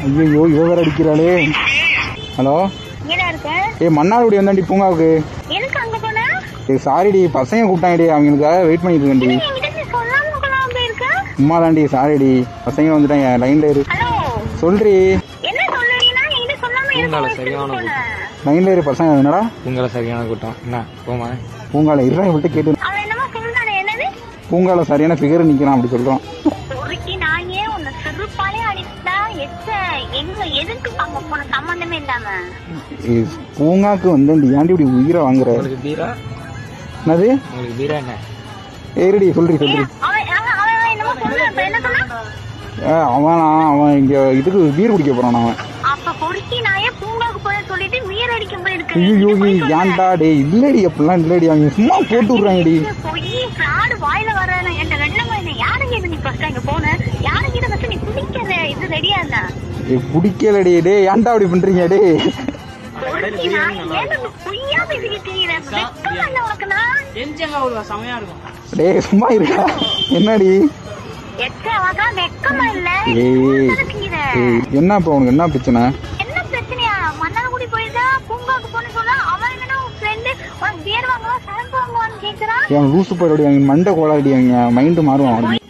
ஐயோ இவ வேற அடிக்கிறாளே ஹலோ இங்கடா இருக்க ஏ மன்னார்குடி வந்தாண்டி பூங்காவுக்கு எதுக்கு அங்க போன ஏ சாரிடி பசங்க கூப்பிட்டாங்கடி அவங்களுக்காக வெயிட் பண்ணிட்டு இருக்கேன்டி என்கிட்ட நீ சொல்லாம கொள்ளாம போயிருக்க சும்மா தாண்டி சாரிடி பசங்க வந்துட்டாங்க லைன்ல இரு ஹலோ சொல்றி என்ன சொல்லுறீங்கன்னா என்கிட்ட சொல்லாம பூங்கால இருக்க சரியான போன லைன்ல இரு பசங்க என்னடா உங்களை சரியான கூட்டம் என்ன போமா பூங்கால இருடா விட்டு கேட்டு அவன் என்னமோ சொல்றானே என்னது பூங்கால சரியான ஃபிகர் நிக்கிறான் அப்படி சொல்றான் ஒருக்கி நான் ஏன் உன்னை செருப்பாலே அடிச்சா எச்ச எங்க எதுக்கு அங்க போன சம்பந்தமே இல்லாம ஏய், பூங்காக்கு வந்து ஏன்டி இப்படி உயிரை வாங்குற உங்களுக்கு பீரா என்னது உங்களுக்கு பீரா என்ன ஏறிடி சொல்றி சொல்றி அவன் அவன் அவன் என்னமோ சொல்ல இப்ப என்ன சொன்னா ஏ, அவனா அவன் இங்க இதுக்கு பீர் குடிக்க போறான் அவன் அப்ப பொறுக்கி நாயே பூங்காக்கு போய் சொல்லிட்டு வீர அடிக்க போயிருக்க ஐயோ ஏன்டா டேய் இல்லடி அப்படிலாம் இல்லடி அவங்க சும்மா போட்டு விடுறாங்கடி போய் ஃப்ராடு வாயில வர என்கிட்ட வெள்ளமா என்ன யாருக்கு இது நீ ஃபர்ஸ்ட் அங்க போன யாருக்கு இதை ஃபர்ஸ்ட் நீ குடிக்கிற இது ரெடியா இருந்தா ஏய் பிடிக்கலடி டேய் ஏன்டா அப்படி பண்றீங்க டேய் பொறுக்கி நான் ஏன் பொய்யா பேசிக்கிட்டு இருக்கிற வெக்கமா இல்ல உனக்கு நான் எம்ஜிஆர் ஒரு செமையா இருக்கும் டேய் சும்மா இருக்கா என்னடி எச்ச வாக்கா வெக்கமா இல்ல ஏய் இருக்கிற ஏய் என்ன இப்போ உனக்கு என்ன பிரச்சனை என்ன பிரச்சனையா மன்னார்குடி போயிருந்தா பூங்காக்கு போன சொன்னா அவன் என்னன்னா உன் ஃப்ரெண்டு உனக்கு பியர் வாங்குவா ஷாம்பு வாங்குவான்னு கேக்குறான் என் லூசு போய் மண்டை கோளாடி அவங்க மைண்டு மாறுவான் அவனுக்கு